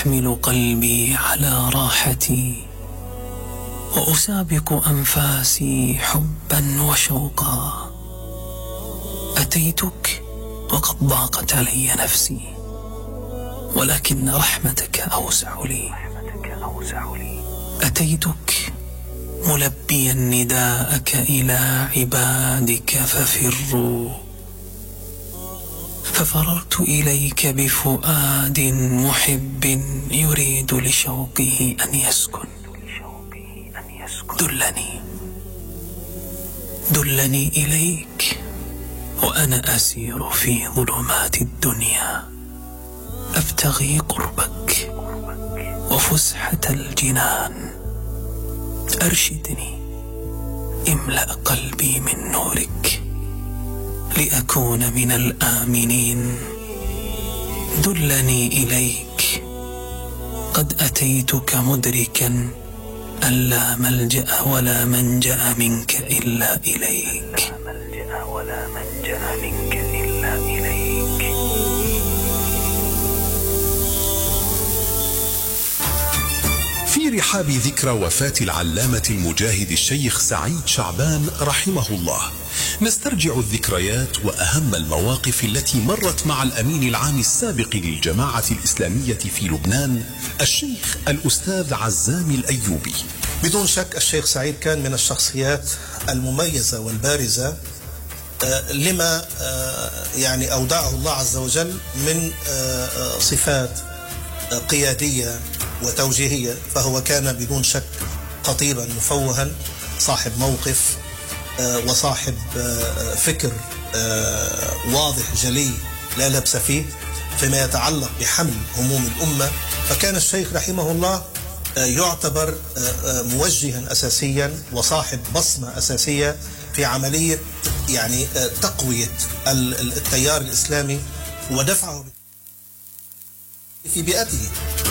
أحمل قلبي على راحتي وأسابق أنفاسي حبا وشوقا أتيتك وقد ضاقت علي نفسي ولكن رحمتك أوسع لي أتيتك ملبيا نداءك إلى عبادك ففروا ففررت إليك بفؤاد محب يريد لشوقه أن يسكن دلني دلني إليك وأنا أسير في ظلمات الدنيا أبتغي قربك وفسحة الجنان أرشدني املأ قلبي من نورك لأكون من الآمنين دلني إليك قد أتيتك مدركا أن لا ملجأ ولا منجأ منك إلا إليك ملجأ ولا منجأ منك إلا إليك في رحاب ذكرى وفاة العلامة المجاهد الشيخ سعيد شعبان رحمه الله نسترجع الذكريات وأهم المواقف التي مرت مع الأمين العام السابق للجماعة الإسلامية في لبنان الشيخ الأستاذ عزام الأيوبي بدون شك الشيخ سعيد كان من الشخصيات المميزة والبارزة آه، لما آه، يعني أودعه الله عز وجل من آه، صفات قيادية وتوجيهية فهو كان بدون شك خطيبا مفوها صاحب موقف وصاحب فكر واضح جلي لا لبس فيه فيما يتعلق بحمل هموم الأمة فكان الشيخ رحمه الله يعتبر موجها أساسيا وصاحب بصمة أساسية في عملية يعني تقوية التيار الإسلامي ودفعه في بيئته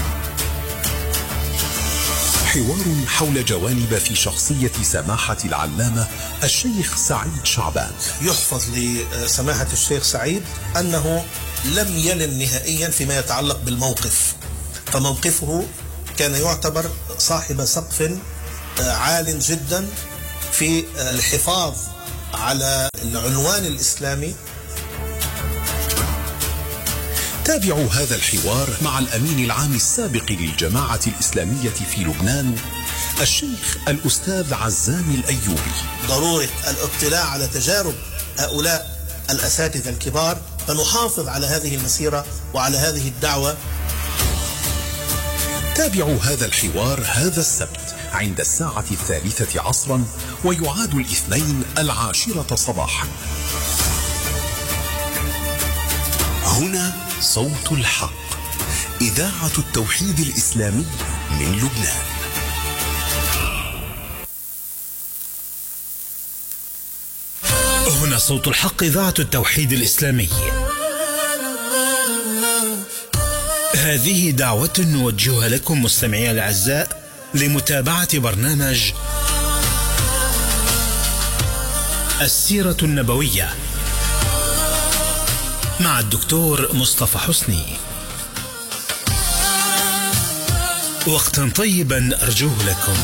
حوار حول جوانب في شخصية سماحة العلامة الشيخ سعيد شعبان يحفظ لسماحة الشيخ سعيد أنه لم يلن نهائيا فيما يتعلق بالموقف فموقفه كان يعتبر صاحب سقف عال جدا في الحفاظ على العنوان الإسلامي تابعوا هذا الحوار مع الأمين العام السابق للجماعة الإسلامية في لبنان الشيخ الأستاذ عزام الأيوبي ضرورة الاطلاع على تجارب هؤلاء الأساتذة الكبار فنحافظ على هذه المسيرة وعلى هذه الدعوة تابعوا هذا الحوار هذا السبت عند الساعة الثالثة عصرا ويعاد الاثنين العاشرة صباحا هنا صوت الحق إذاعة التوحيد الإسلامي من لبنان هنا صوت الحق إذاعة التوحيد الإسلامي هذه دعوة نوجهها لكم مستمعي الأعزاء لمتابعة برنامج السيرة النبوية مع الدكتور مصطفى حسني وقتا طيبا أرجوه لكم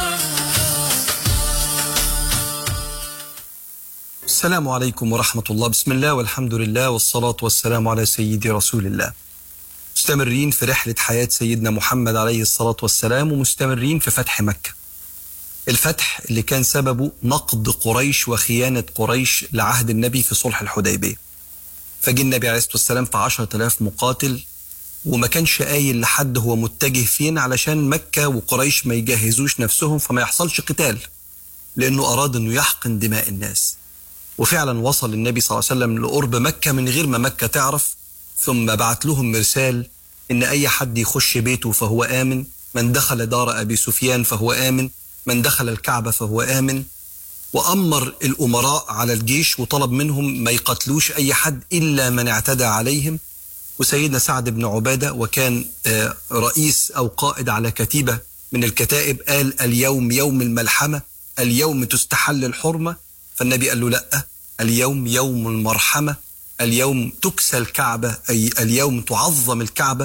السلام عليكم ورحمة الله بسم الله والحمد لله والصلاة والسلام على سيدي رسول الله مستمرين في رحلة حياة سيدنا محمد عليه الصلاة والسلام ومستمرين في فتح مكة الفتح اللي كان سببه نقد قريش وخيانة قريش لعهد النبي في صلح الحديبية فجي النبي عليه الصلاة والسلام في عشرة آلاف مقاتل وما كانش قايل لحد هو متجه فين علشان مكة وقريش ما يجهزوش نفسهم فما يحصلش قتال لأنه أراد أنه يحقن دماء الناس وفعلا وصل النبي صلى الله عليه وسلم لقرب مكة من غير ما مكة تعرف ثم بعت لهم مرسال إن أي حد يخش بيته فهو آمن من دخل دار أبي سفيان فهو آمن من دخل الكعبة فهو آمن وأمر الأمراء على الجيش وطلب منهم ما يقتلوش أي حد إلا من اعتدى عليهم وسيدنا سعد بن عبادة وكان رئيس أو قائد على كتيبة من الكتائب قال اليوم يوم الملحمة اليوم تستحل الحرمة فالنبي قال له لأ اليوم يوم المرحمة اليوم تكسى الكعبة أي اليوم تعظم الكعبة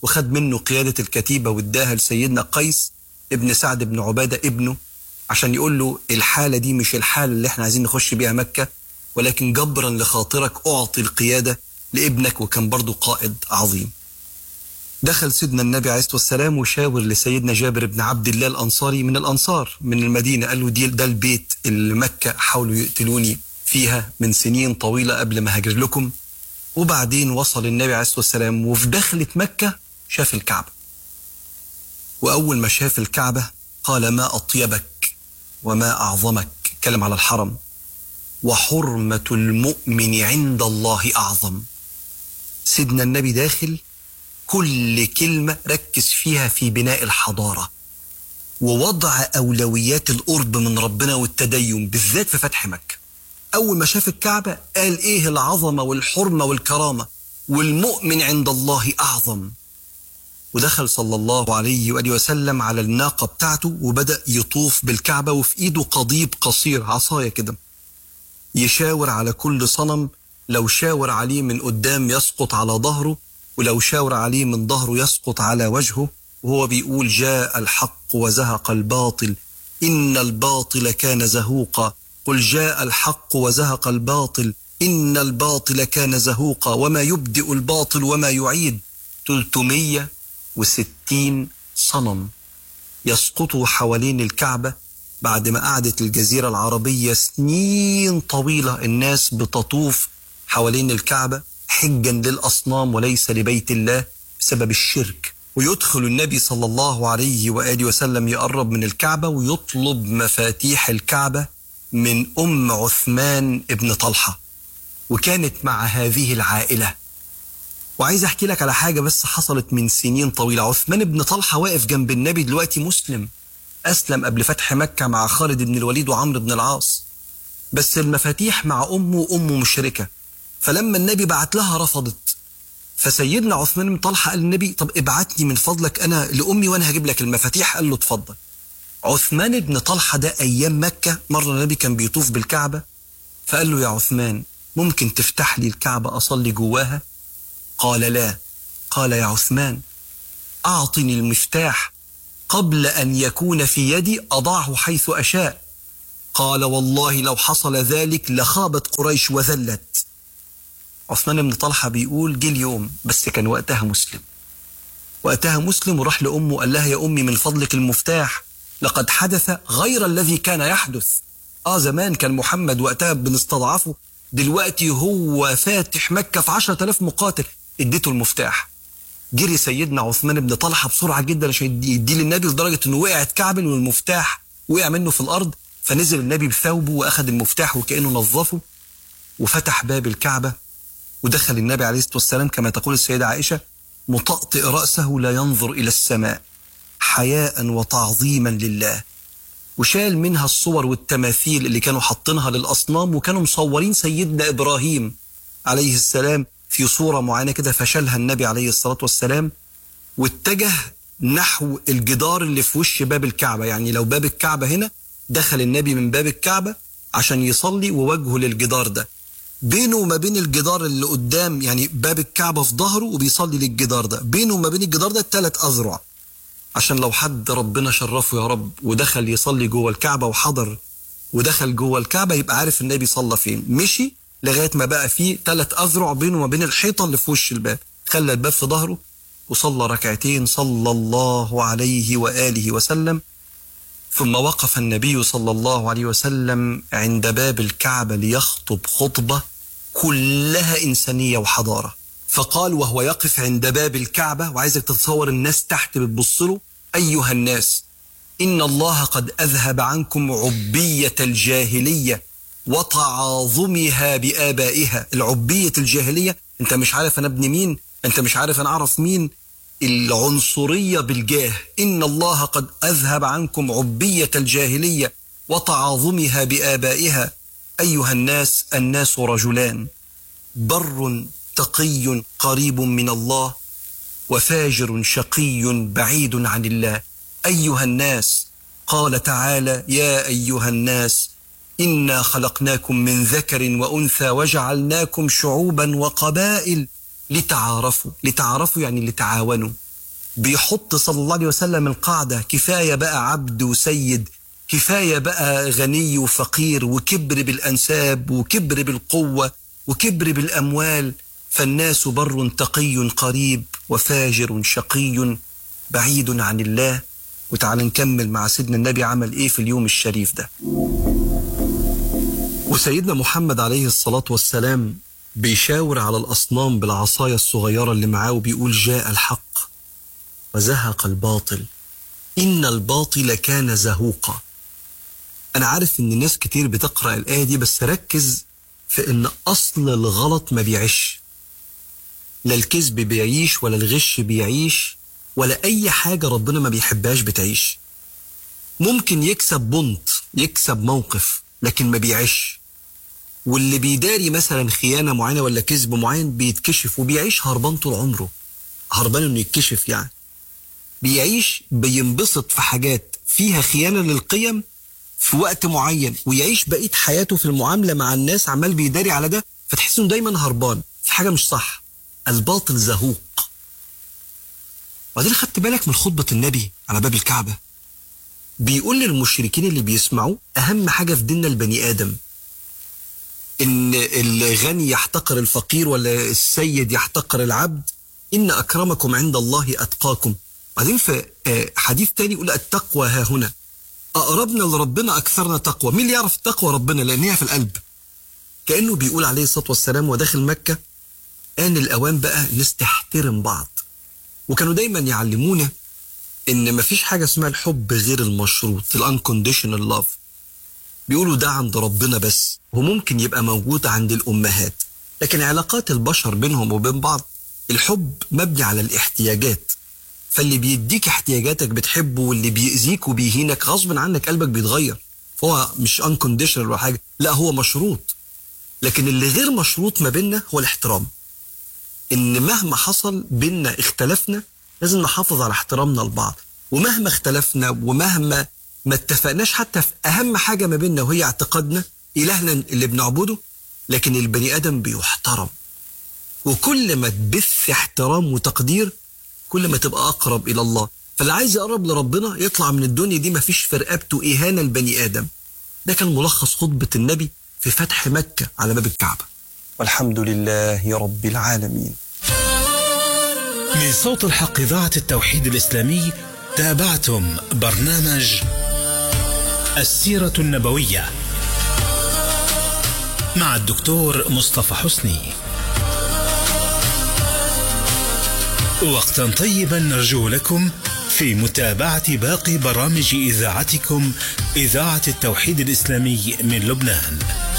وخد منه قيادة الكتيبة واداها لسيدنا قيس ابن سعد بن عبادة ابنه عشان يقول له الحالة دي مش الحالة اللي احنا عايزين نخش بيها مكة ولكن جبرا لخاطرك أعطي القيادة لابنك وكان برضو قائد عظيم دخل سيدنا النبي عليه الصلاة والسلام وشاور لسيدنا جابر بن عبد الله الأنصاري من الأنصار من المدينة قال له دي ده البيت اللي مكة حاولوا يقتلوني فيها من سنين طويلة قبل ما هاجر لكم وبعدين وصل النبي عليه الصلاة والسلام وفي دخلة مكة شاف الكعبة وأول ما شاف الكعبة قال ما أطيبك وما أعظمك اتكلم على الحرم وحرمة المؤمن عند الله أعظم سيدنا النبي داخل كل كلمة ركز فيها في بناء الحضارة ووضع أولويات القرب من ربنا والتدين بالذات في فتح مكة أول ما شاف الكعبة قال إيه العظمة والحرمة والكرامة والمؤمن عند الله أعظم ودخل صلى الله عليه وآله وسلم على الناقة بتاعته وبدأ يطوف بالكعبة وفي إيده قضيب قصير عصاية كده يشاور على كل صنم لو شاور عليه من قدام يسقط على ظهره ولو شاور عليه من ظهره يسقط على وجهه وهو بيقول جاء الحق وزهق الباطل إن الباطل كان زهوقا قل جاء الحق وزهق الباطل إن الباطل كان زهوقا وما يبدئ الباطل وما يعيد 360 صنم يسقطوا حوالين الكعبة بعد ما قعدت الجزيرة العربية سنين طويلة الناس بتطوف حوالين الكعبة حجا للأصنام وليس لبيت الله بسبب الشرك ويدخل النبي صلى الله عليه وآله وسلم يقرب من الكعبة ويطلب مفاتيح الكعبة من أم عثمان ابن طلحة وكانت مع هذه العائلة وعايز أحكي لك على حاجة بس حصلت من سنين طويلة عثمان ابن طلحة واقف جنب النبي دلوقتي مسلم أسلم قبل فتح مكة مع خالد بن الوليد وعمرو بن العاص بس المفاتيح مع أمه وأمه مشركة فلما النبي بعت لها رفضت فسيدنا عثمان بن طلحة قال للنبي طب ابعتني من فضلك أنا لأمي وأنا هجيب لك المفاتيح قال له اتفضل عثمان بن طلحة ده أيام مكة مرة النبي كان بيطوف بالكعبة فقال له يا عثمان ممكن تفتح لي الكعبة أصلي جواها قال لا قال يا عثمان أعطني المفتاح قبل أن يكون في يدي أضعه حيث أشاء قال والله لو حصل ذلك لخابت قريش وذلت عثمان بن طلحة بيقول جه اليوم بس كان وقتها مسلم وقتها مسلم وراح لأمه قال لها يا أمي من فضلك المفتاح لقد حدث غير الذي كان يحدث آه زمان كان محمد وقتها بنستضعفه دلوقتي هو فاتح مكة في عشرة آلاف مقاتل اديته المفتاح جري سيدنا عثمان بن طلحة بسرعة جدا عشان يديه للنبي لدرجة انه وقع اتكعبل والمفتاح وقع منه في الأرض فنزل النبي بثوبه وأخذ المفتاح وكأنه نظفه وفتح باب الكعبة ودخل النبي عليه الصلاة والسلام كما تقول السيدة عائشة مطأطئ رأسه لا ينظر إلى السماء حياء وتعظيما لله وشال منها الصور والتماثيل اللي كانوا حاطينها للأصنام وكانوا مصورين سيدنا إبراهيم عليه السلام في صورة معينة كده فشلها النبي عليه الصلاة والسلام واتجه نحو الجدار اللي في وش باب الكعبة يعني لو باب الكعبة هنا دخل النبي من باب الكعبة عشان يصلي ووجهه للجدار ده بينه وما بين الجدار اللي قدام يعني باب الكعبة في ظهره وبيصلي للجدار ده بينه وما بين الجدار ده ثلاث أذرع عشان لو حد ربنا شرفه يا رب ودخل يصلي جوه الكعبة وحضر ودخل جوه الكعبة يبقى عارف النبي صلى فين مشي لغاية ما بقى فيه ثلاث أذرع بينه وما بين الحيطة اللي في وش الباب خلى الباب في ظهره وصلى ركعتين صلى الله عليه وآله وسلم ثم وقف النبي صلى الله عليه وسلم عند باب الكعبة ليخطب خطبة كلها إنسانية وحضارة فقال وهو يقف عند باب الكعبة وعايزك تتصور الناس تحت بتبص له أيها الناس إن الله قد أذهب عنكم عبية الجاهلية وتعاظمها بآبائها العبية الجاهلية أنت مش عارف أنا ابن مين أنت مش عارف أنا أعرف مين العنصرية بالجاه إن الله قد أذهب عنكم عبية الجاهلية وتعاظمها بآبائها أيها الناس الناس رجلان بر تقي قريب من الله وفاجر شقي بعيد عن الله أيها الناس قال تعالى يا أيها الناس إنا خلقناكم من ذكر وأنثى وجعلناكم شعوبا وقبائل لتعارفوا لتعارفوا يعني لتعاونوا بيحط صلى الله عليه وسلم القاعدة كفاية بقى عبد وسيد كفاية بقى غني وفقير وكبر بالأنساب وكبر بالقوة وكبر بالأموال فالناس بر تقي قريب وفاجر شقي بعيد عن الله وتعال نكمل مع سيدنا النبي عمل ايه في اليوم الشريف ده وسيدنا محمد عليه الصلاة والسلام بيشاور على الأصنام بالعصاية الصغيرة اللي معاه وبيقول جاء الحق وزهق الباطل إن الباطل كان زهوقا أنا عارف إن ناس كتير بتقرأ الآية دي بس ركز في إن أصل الغلط ما بيعيش لا الكذب بيعيش ولا الغش بيعيش ولا أي حاجة ربنا ما بيحبهاش بتعيش ممكن يكسب بنط يكسب موقف لكن ما بيعيش واللي بيداري مثلا خيانة معينة ولا كذب معين بيتكشف وبيعيش هربان طول عمره هربان انه يتكشف يعني بيعيش بينبسط في حاجات فيها خيانة للقيم في وقت معين ويعيش بقية حياته في المعاملة مع الناس عمال بيداري على ده فتحس انه دايما هربان في حاجة مش صح الباطل زهوق وبعدين خدت بالك من خطبة النبي على باب الكعبة بيقول للمشركين اللي بيسمعوه أهم حاجة في ديننا البني آدم إن الغني يحتقر الفقير ولا السيد يحتقر العبد إن أكرمكم عند الله أتقاكم بعدين في آه، حديث تاني يقول التقوى ها هنا أقربنا لربنا أكثرنا تقوى مين اللي يعرف التقوى ربنا لأن هي في القلب كأنه بيقول عليه الصلاة والسلام وداخل مكة آن الأوان بقى الناس تحترم بعض وكانوا دايما يعلمونا ان مفيش حاجه اسمها الحب غير المشروط الانكونديشنال لاف بيقولوا ده عند ربنا بس وممكن يبقى موجود عند الامهات لكن علاقات البشر بينهم وبين بعض الحب مبني على الاحتياجات فاللي بيديك احتياجاتك بتحبه واللي بيأذيك وبيهينك غصب عنك قلبك بيتغير فهو مش انكونديشنال ولا حاجه لا هو مشروط لكن اللي غير مشروط ما بيننا هو الاحترام ان مهما حصل بينا اختلفنا لازم نحافظ على احترامنا لبعض ومهما اختلفنا ومهما ما اتفقناش حتى في اهم حاجه ما بيننا وهي اعتقادنا الهنا اللي بنعبده لكن البني ادم بيحترم وكل ما تبث احترام وتقدير كل ما تبقى اقرب الى الله فاللي عايز يقرب لربنا يطلع من الدنيا دي ما فيش في رقبته اهانه لبني ادم ده كان ملخص خطبه النبي في فتح مكه على باب الكعبه والحمد لله رب العالمين من صوت الحق إذاعة التوحيد الإسلامي تابعتم برنامج السيرة النبوية مع الدكتور مصطفى حسني وقتا طيبا نرجو لكم في متابعة باقي برامج إذاعتكم إذاعة التوحيد الإسلامي من لبنان